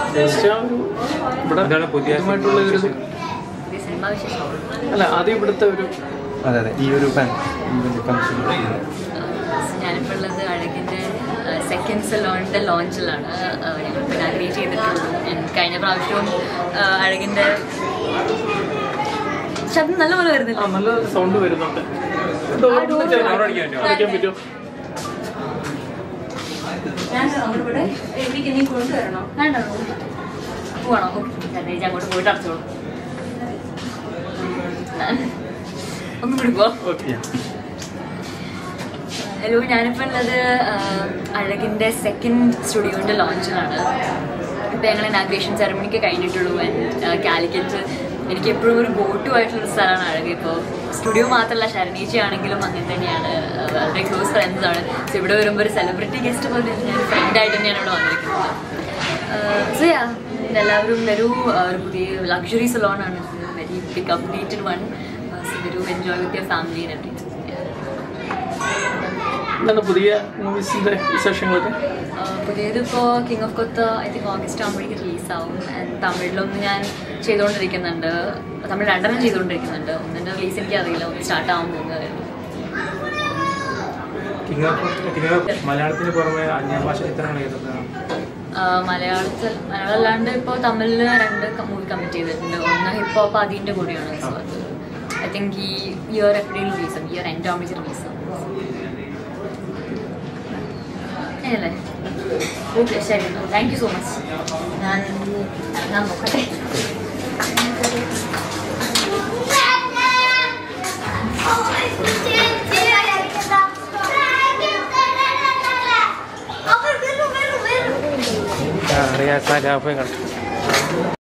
just ആ ഒരു ഇവിടെ അതാണ് പുതിയ ഇതുമായിട്ടുള്ള ഒരു പുതിയ സിനിമ വിശേഷം അല്ല ആദ്യം ഇവിടുത്തെ ഒരു അതെ അതെ ഈ ഒരു ഫാൻ ഫംഗ്ഷൻ ഞാനിപ്പോൾ ഉള്ളത് അഴകിൻ്റെ സെക്കൻഡ് സലോണിൻ്റെ ലോഞ്ചിലാണ് ഞങ്ങളിപ്പോൾ ഇനാഗ്രേറ്റ് ചെയ്തിട്ടുള്ളൂ And കഴിഞ്ഞ പ്രാവശ്യവും ആ, അഴകിൻ്റെ ശബ്ദം നല്ലപോലെ ആ വരുന്നില്ല നല്ല സൗണ്ട് വരുന്നുണ്ട് ഡോർ അടിക്കാൻ പറ്റുമോ ഞാൻ അങ്ങോട്ട് പോട്ടെ എനിക്ക് നീ കൊണ്ടുവരണോ വേണ്ട പോവാണോ ഓക്കെ ചേച്ചി അങ്ങോട്ട് പോയിട്ട് അടച്ചോളൂ ഒന്നും കൂടി പോവാം ഓക്കെ ഹലോ ഞാനിപ്പോൾ ഉള്ളത് അഴകിൻ്റെ സെക്കൻഡ് സ്റ്റുഡിയോൻ്റെ ലോഞ്ചിലാണ് ഇപ്പോൾ ഞങ്ങൾ ഇനാഗ്രേഷൻ സെറമണിക്ക് കഴിഞ്ഞിട്ടുള്ളൂ ആൻഡ് കാലിക്കറ്റ് എനിക്ക് എപ്പോഴും ഒരു ഗോ ടു ആയിട്ടുള്ള സ്ഥലമാണ് അഴക് ഇപ്പോൾ സ്റ്റുഡിയോ മാത്രമല്ല ശരണീച്ചി ആണെങ്കിലും അങ്ങനെ തന്നെയാണ് ആ, വളരെ ക്ലോസ് ഫ്രണ്ട്സ് ആണ് സോ ഇവിടെ വരുമ്പോൾ ഒരു സെലിബ്രിറ്റി ഗസ്റ്റ് പോലെ ഞാൻ ഫ്രണ്ടായിട്ട് തന്നെയാണ് ഇവിടെ വന്നിരിക്കുന്നത് സോ യാ എല്ലാവരും വരൂ ആ, ഒരു പുതിയ ലക്ഷറി സലോണാണ് very big updated one so വരൂ enjoy with your family and everything എന്താണ് പുതിയ മൂവീസിന്റെ വിശേഷങ്ങളൊക്കെ ആഹ് പുതിയതിപ്പോൾ King of Kotha I think August ആകുമ്പോഴേക്ക് റിലീസാവും ആൻഡ് തമിഴിലൊന്ന് ഞാൻ ചെയ്തുകൊണ്ടിരിക്കുന്നുണ്ട് തമിഴ് രണ്ടെണ്ണം ചെയ്തുകൊണ്ടിരിക്കുന്നുണ്ട് ഒന്നിൻ്റെ റിലീസ് എനിക്ക് അറിയില്ല ഒന്ന് സ്റ്റാർട്ട് ആവാൻ പോകുന്നത് കിങ് ഓഫ് കിങ് ഓഫ് മലയാളത്തിന് പുറമെ അന്യ ഭാഷ ചിത്രങ്ങൾ ഏതൊക്കെയാണ് ആഹ് മലയാളത്തിൽ മലയാളം അല്ലാണ്ട് ഇപ്പോൾ തമിഴിൽ രണ്ട് മൂവി കമ്മിറ്റ് ചെയ്തിട്ടുണ്ട് ഒന്ന് ഹിപ്പ് ഹോപ്പ് അതിൻ്റെ കൂടെയാണ് സോ അത് ഐ തിങ്ക് ഈ ഇയർ എപ്പോഴും റിലീസും ഇയർ എൻ്റെ ആവുമ്പോഴേക്ക് റിലീസും അല്ലേ ഓക്കെ ശരി താങ്ക് യു സോ മച്ച് ഞാൻ ഞാൻ നോക്കട്ടെ അറിയാത്ത ലാഭം കണ്ടു